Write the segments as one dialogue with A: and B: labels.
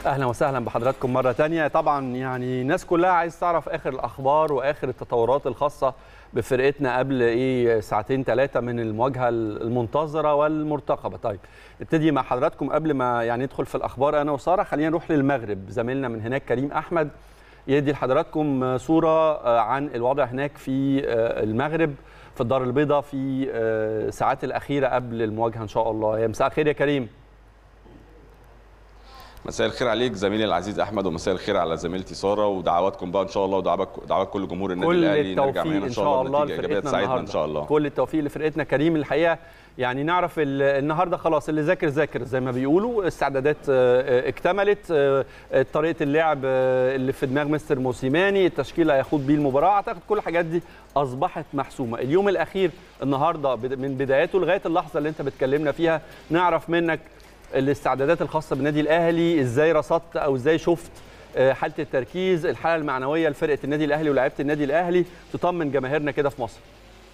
A: اهلا وسهلا بحضراتكم مره تانية طبعا يعني الناس كلها عايز تعرف اخر الاخبار واخر التطورات الخاصه بفرقتنا قبل ايه ساعتين ثلاثه من المواجهه المنتظره والمرتقبه طيب نبتدي مع حضراتكم قبل ما يعني ندخل في الاخبار انا وساره خلينا نروح للمغرب زميلنا من هناك كريم احمد يدي لحضراتكم صوره عن الوضع هناك في المغرب في الدار البيضاء في الساعات الاخيره قبل المواجهه ان شاء الله يا مساء الخير يا كريم
B: مساء الخير عليك زميلي العزيز احمد ومساء الخير على زميلتي ساره ودعواتكم بقى ان شاء الله ودعوات دعوات كل جمهور النادي الاهلي
A: نرجع من هنا ان شاء الله
B: بنتيجه ايجابيه تساعدنا ان شاء الله
A: كل التوفيق لفرقتنا كريم الحقيقه يعني نعرف النهارده خلاص اللي ذاكر ذاكر زي ما بيقولوا استعدادات اكتملت طريقه اللعب اللي في دماغ مستر موسيماني التشكيل اللي هيخوض بيه المباراه اعتقد كل الحاجات دي اصبحت محسومه اليوم الاخير النهارده من بداياته لغايه اللحظه اللي انت بتكلمنا فيها نعرف منك الاستعدادات الخاصه بالنادي الاهلي ازاي رصدت او ازاي شفت حاله التركيز الحاله المعنويه لفرقه النادي الاهلي ولاعيبه النادي الاهلي تطمن جماهيرنا كده في مصر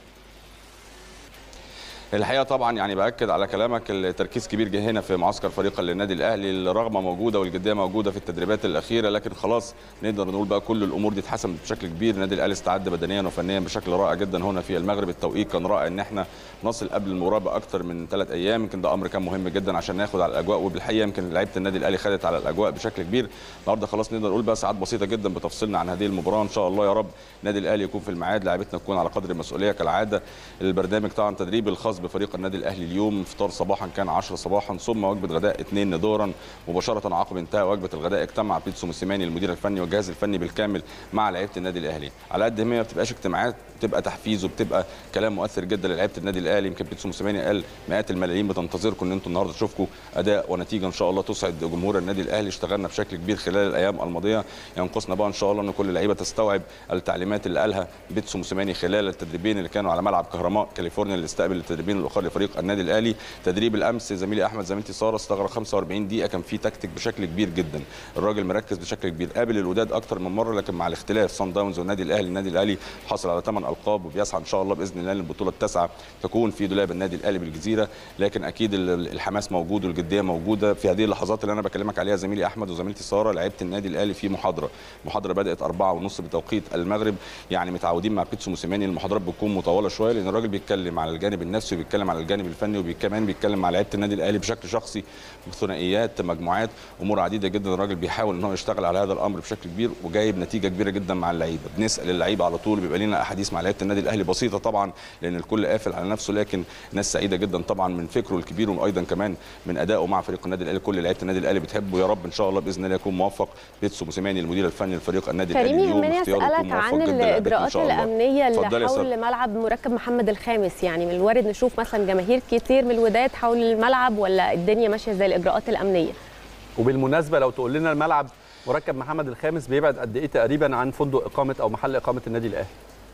B: الحقيقه طبعا يعني باكد على كلامك التركيز كبير جه هنا في معسكر فريق النادي الاهلي الرغبه موجوده والجديه موجوده في التدريبات الاخيره لكن خلاص نقدر نقول بقى كل الامور دي اتحسمت بشكل كبير النادي الاهلي استعد بدنيا وفنيا بشكل رائع جدا هنا في المغرب التوقيت كان رائع ان احنا نصل قبل المباراه باكثر من ثلاث ايام يمكن ده امر كان مهم جدا عشان ناخد على الاجواء وبالحقيقه يمكن لعيبه النادي الاهلي خدت على الاجواء بشكل كبير النهارده خلاص نقدر نقول بقى ساعات بسيطه جدا بتفصلنا عن هذه المباراه ان شاء الله يا رب النادي الاهلي يكون في الميعاد لاعيبتنا تكون على قدر المسؤوليه كالعاده البرنامج طبعا تدريبي الخاص بفريق النادي الاهلي اليوم فطار صباحا كان 10 صباحا ثم وجبه غداء 2 ظهرا مباشره عقب انتهاء وجبه الغداء اجتمع بيتسو موسيماني المدير الفني والجهاز الفني بالكامل مع لعيبه النادي الاهلي على قد ما هي ما بتبقاش اجتماعات بتبقى تحفيز وبتبقى كلام مؤثر جدا للعيبه النادي الاهلي يمكن بيتسو موسيماني قال مئات الملايين بتنتظركم ان انتم النهارده تشوفكم اداء ونتيجه ان شاء الله تسعد جمهور النادي الاهلي اشتغلنا بشكل كبير خلال الايام الماضيه ينقصنا بقى ان شاء الله ان كل اللعيبه تستوعب التعليمات اللي قالها بيتسو موسيماني خلال التدريبين اللي كانوا على ملعب كهرماء كاليفورنيا اللي استقبل التدريبين الاخر لفريق النادي الاهلي تدريب الامس زميلي احمد زميلتي ساره استغرق 45 دقيقه كان في تكتيك بشكل كبير جدا الراجل مركز بشكل كبير قابل الوداد اكتر من مره لكن مع الاختلاف صن داونز والنادي الاهلي النادي الاهلي حصل على 8 القاب وبيسعى ان شاء الله باذن الله للبطوله التاسعه تكون في دولاب النادي الاهلي بالجزيره لكن اكيد الحماس موجود والجديه موجوده في هذه اللحظات اللي انا بكلمك عليها زميلي احمد وزميلتي ساره لعيبه النادي الاهلي في محاضره محاضره بدات 4 ونص بتوقيت المغرب يعني متعودين مع بيتسو موسيماني المحاضرات بتكون مطوله شويه لان الراجل بيتكلم على الجانب النفسي وبيتكلم على الجانب الفني وكمان بيتكلم مع لعيبه النادي الاهلي بشكل شخصي ثنائيات مجموعات امور عديده جدا الراجل بيحاول ان هو يشتغل على هذا الامر بشكل كبير وجايب نتيجه كبيره جدا مع اللعيبه بنسال اللعيبه على طول بيبقى لنا احاديث مع لعيبه النادي الاهلي بسيطه طبعا لان الكل قافل على نفسه لكن ناس سعيده جدا طبعا من فكره الكبير وايضا كمان من ادائه مع فريق النادي الاهلي كل لعيبه النادي الاهلي بتحبه يا رب ان شاء الله باذن الله يكون موفق بيتسو موسيماني المدير الفني لفريق النادي الاهلي
C: اليوم كريم اسالك عن الاجراءات الامنيه اللي
B: اتفضلي يا سارة.
C: حول ملعب مركب محمد الخامس يعني من الوارد نشوف مثلا جماهير كتير من الوداد حول الملعب ولا الدنيا ماشيه زي الاجراءات الامنيه
A: وبالمناسبه لو تقول لنا الملعب مركب محمد الخامس بيبعد قد ايه تقريبا عن فندق اقامه او محل اقامه النادي الاهلي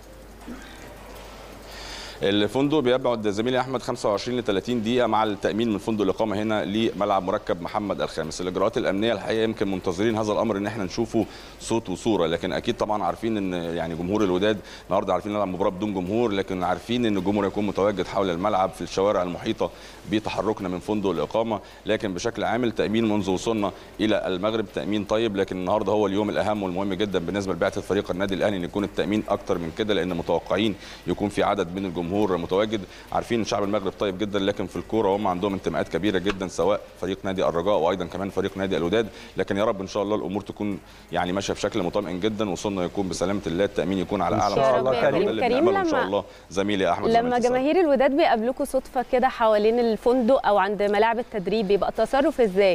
B: الفندق بيبعد زميلي احمد 25 ل 30 دقيقه مع التامين من فندق الاقامه هنا لملعب مركب محمد الخامس الاجراءات الامنيه الحقيقه يمكن منتظرين هذا الامر ان احنا نشوفه صوت وصوره لكن اكيد طبعا عارفين ان يعني جمهور الوداد النهارده عارفين نلعب مباراه بدون جمهور لكن عارفين ان الجمهور يكون متواجد حول الملعب في الشوارع المحيطه بتحركنا من فندق الاقامه لكن بشكل عام التامين منذ وصولنا الى المغرب تامين طيب لكن النهارده هو اليوم الاهم والمهم جدا بالنسبه لبعثه فريق النادي الاهلي ان يكون التامين اكتر من كده لان متوقعين يكون في عدد من الجمهور الجمهور متواجد عارفين ان شعب المغرب طيب جدا لكن في الكوره هم عندهم انتماءات كبيره جدا سواء فريق نادي الرجاء وايضا كمان فريق نادي الوداد لكن يا رب ان شاء الله الامور تكون يعني ماشيه بشكل مطمئن جدا وصلنا يكون بسلامه الله التامين يكون على اعلى
A: إن شاء
C: الله.
B: مستوى.
C: كريم-
B: ده اللي
C: كريم
B: بنأمله ان شاء
C: لما-
B: الله زميلي احمد
C: لما
B: زميلتي سارة.
C: جماهير الوداد بيقابلوكوا صدفه كده حوالين الفندق او عند ملاعب التدريب بيبقى التصرف ازاي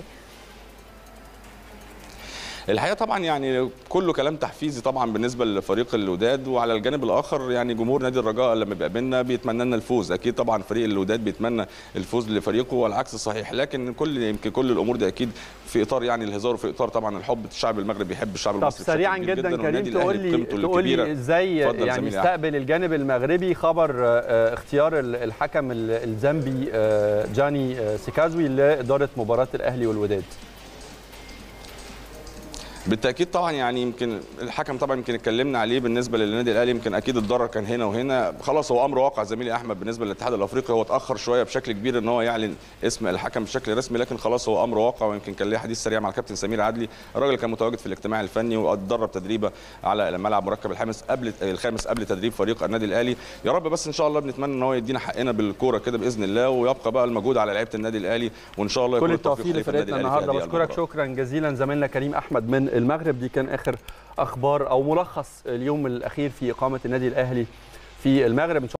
B: الحقيقه طبعا يعني كله كلام تحفيزي طبعا بالنسبه لفريق الوداد وعلى الجانب الاخر يعني جمهور نادي الرجاء لما بيقابلنا بيتمنى لنا الفوز اكيد طبعا فريق الوداد بيتمنى الفوز لفريقه والعكس صحيح لكن كل يمكن كل الامور دي اكيد في اطار يعني الهزار وفي اطار طبعا الحب الشعب المغربي بيحب الشعب
A: طب
B: المصري بشكل
A: سريعا
B: كبير
A: جدا
B: والنادي
A: كريم
B: الأهلي
A: تقول لي
B: بقيمته
A: تقول
B: الكبيرة.
A: لي ازاي
B: اتفضل
A: يعني
B: زميلي أحمد.
A: استقبل الجانب المغربي خبر آه، اختيار ال- الحكم ال- الزامبي آه، جاني آه، سيكازوي لاداره مباراه الاهلي والوداد
B: بالتاكيد طبعا يعني يمكن الحكم طبعا يمكن اتكلمنا عليه بالنسبه للنادي الاهلي يمكن اكيد الضرر كان هنا وهنا خلاص هو امر واقع زميلي احمد بالنسبه للاتحاد الافريقي هو اتاخر شويه بشكل كبير ان هو يعلن اسم الحكم بشكل رسمي لكن خلاص هو امر واقع ويمكن كان ليه حديث سريع مع الكابتن سمير عدلي الراجل كان متواجد في الاجتماع الفني واتدرب تدريبه على ملعب مركب الخامس قبل الخامس قبل تدريب فريق النادي الاهلي يا رب بس ان شاء الله بنتمنى ان هو يدينا حقنا بالكوره كده باذن الله ويبقى بقى المجهود على لعيبه النادي الاهلي وان شاء الله
A: كل
B: يكون
A: التوفيق
B: لفريق النادي
A: لفرقتنا
B: الأهلي في
A: النهارده
B: هذه
A: بشكرك
B: المباراة.
A: شكرا جزيلا زميلنا كريم احمد من المغرب دي كان اخر اخبار او ملخص اليوم الاخير في اقامه النادي الاهلي في المغرب ان شاء